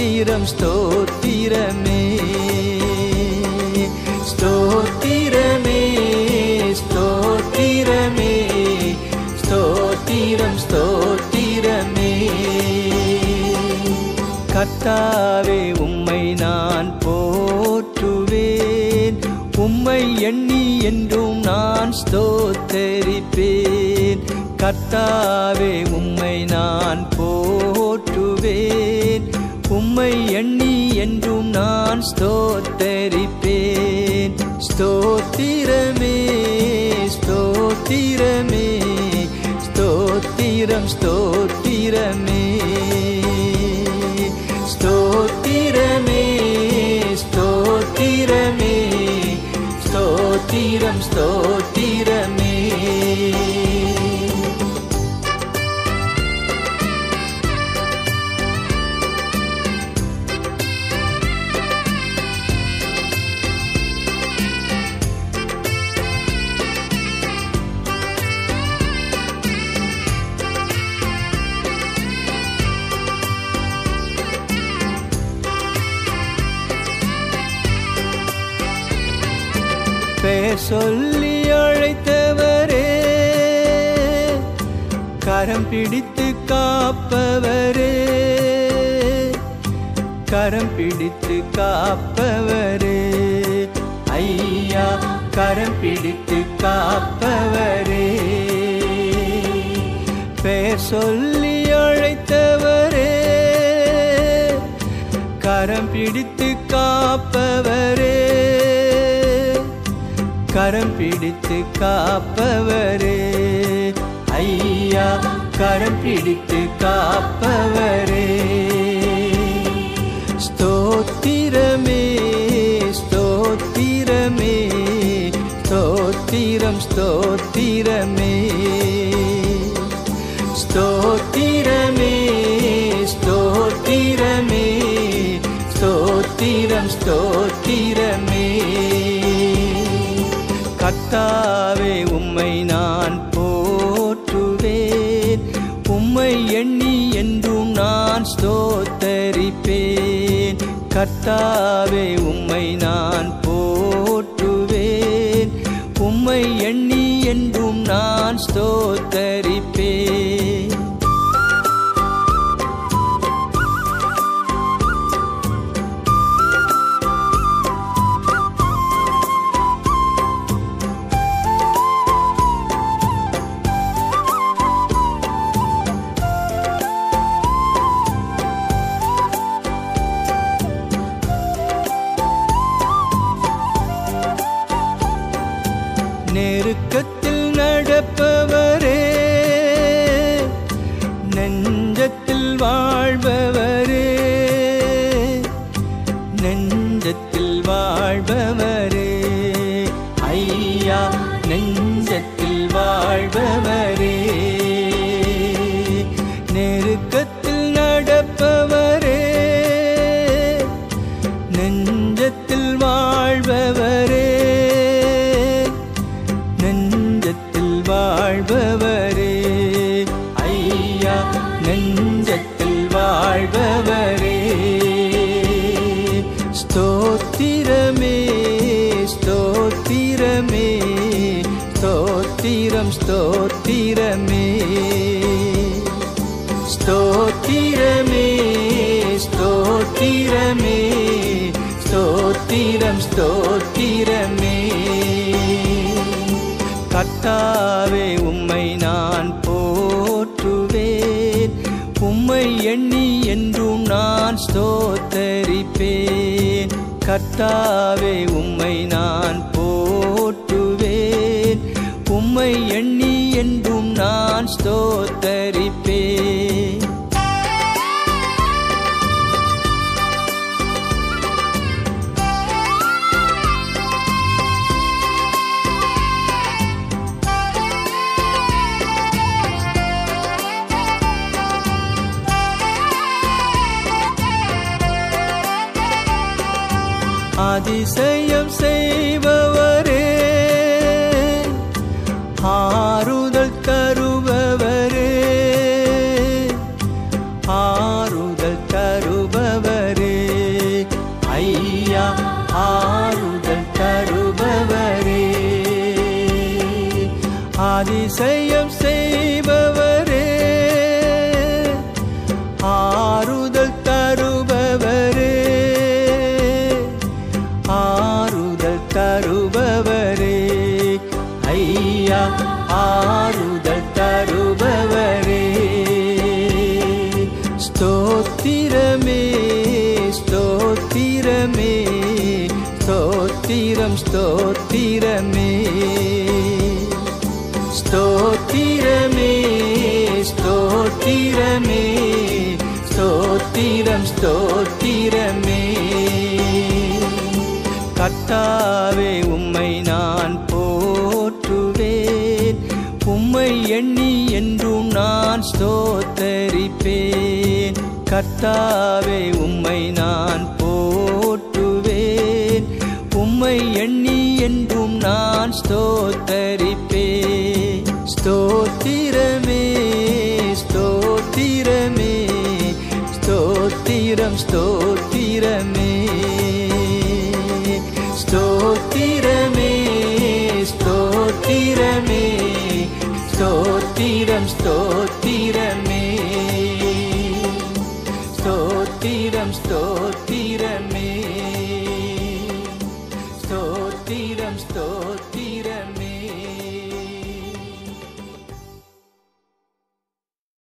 ஸ்தோத்திரம் ஸ்தோத்திரமே ஸ்தோத்திரமே ஸ்தோத்திரமே ஸ்தோத்திரம் ஸ்தோத்திரமே கர்த்தாவே உம்மை நான் போற்றுவேன் உம்மை எண்ணி என்றும் நான் ஸ்தோத்தரிப்பேன் கர்த்தாவே உம்மை நான் போற்றுவேன் உம்மை எண்ணி என்றும் நான் ஸ்தோத்தரிப்பேன் ஸ்தோத்திரமே ஸ்தோத்திரமே ஸ்தோத்திரம் ஸ்தோத்திரமே ஸ்தோத்திரமே ஸ்தோத்திரமே ஸ்தோத்திரம் ஸ்தோத்திரமே பெயர் சொல்லி அழைத்தவரே கரம் பிடித்து காப்பவரே கரம் பிடித்து காப்பவரே ஐயா கரம் பிடித்து காப்பவரே பெயர் சொல்லி அழைத்தவரே கரம் பிடித்து காப்பவரே கரம் பிடித்து காப்பவரே ஐயா கரம் பிடித்து காப்பவரே ஸ்தோத்திரமே ஸ்தோத்திரமே ஸ்தோத்திரம் ஸ்தோத்திரமே ஸ்தோத்திரமே ஸ்தோத்திரமே ஸ்தோத்திரம் ஸ்தோத்திரமே கர்த்தாவே உம்மை நான் போற்றுவேன் உம்மை எண்ணி என்றும் நான் ஸ்தோத்தரிப்பேன் கர்த்தாவே உம்மை நான் போற்றுவேன் உம்மை எண்ணி என்றும் நான் ஸ்தோத்தரிப்பேன் நெருக்கத்தில் நடப்பவரே நெஞ்சத்தில் வாழ்பவரே நெஞ்சத்தில் வாழ்பவரே ஐயா நெஞ்சத்தில் வாழ்பவரே நெருக்கத்தில் நடப்பவரே நெஞ்சத்தில் வாழ்பவரே நெஞ்சத்தில் வாழ்பவரே ஐயா நெஞ்சத்தில் வாழ்பவரே ஸ்தோத்திரமே ஸ்தோத்திரமே ஸ்தோத்திரம் ஸ்தோத்திரமே ஸ்தோத்திரமே ஸ்தோத்திரமே ஸ்தோத்திரம் ஸ்தோத்திரமே கர்த்தாவே உம்மை நான் போற்றுவேன் உம்மை எண்ணி என்றும் நான் ஸ்தோத்தரிப்பேன் கர்த்தாவே உம்மை நான் போற்றுவேன் உம்மை எண்ணி என்றும் நான் ஸ்தோத்தரிப்பேன் அதிசயம் செய்பவரே ஆறுதல் தருபவரே ஆறுதல் தருபவரே அதிசயம் செய்பவரே ஆறுதல் தருபவரே ஆறுதல் தருபவரே ஐயா ஆறுதல் தருபவரே ஸ்தோத்திரமே ஸ்தோத்திரமே ஸ்தோத்திரம் ஸ்தோத்திரமே ஸ்தோத்திரமே ஸ்தோத்திரமே ஸ்தோத்திரம் ஸ்தோத்திரமே கர்த்தாவே உம்மை நான் போற்றுவேன் உம்மை எண்ணி என்றும் நான் ஸ்தோத்தரிப்பேன் கர்த்தாவே உம்மை நான் போற்றுவேன் உம்மை எண்ணி என்றும் நான் ஸ்தோத்தரிப்பேன் ஸ்தோத்திரமே ஸ்தோத்திரமே ஸ்தோத்திரம் ஸ்தோத்திரமே ஸ்தோத்திரமே ஸ்தோத்திரமே ஸ்தோத்திரம் ஸ்தோத்திரமே ஸ்தோத்திரம் ஸ்தோத்திரமே ஸ்தோத்திரம் ஸ்தோ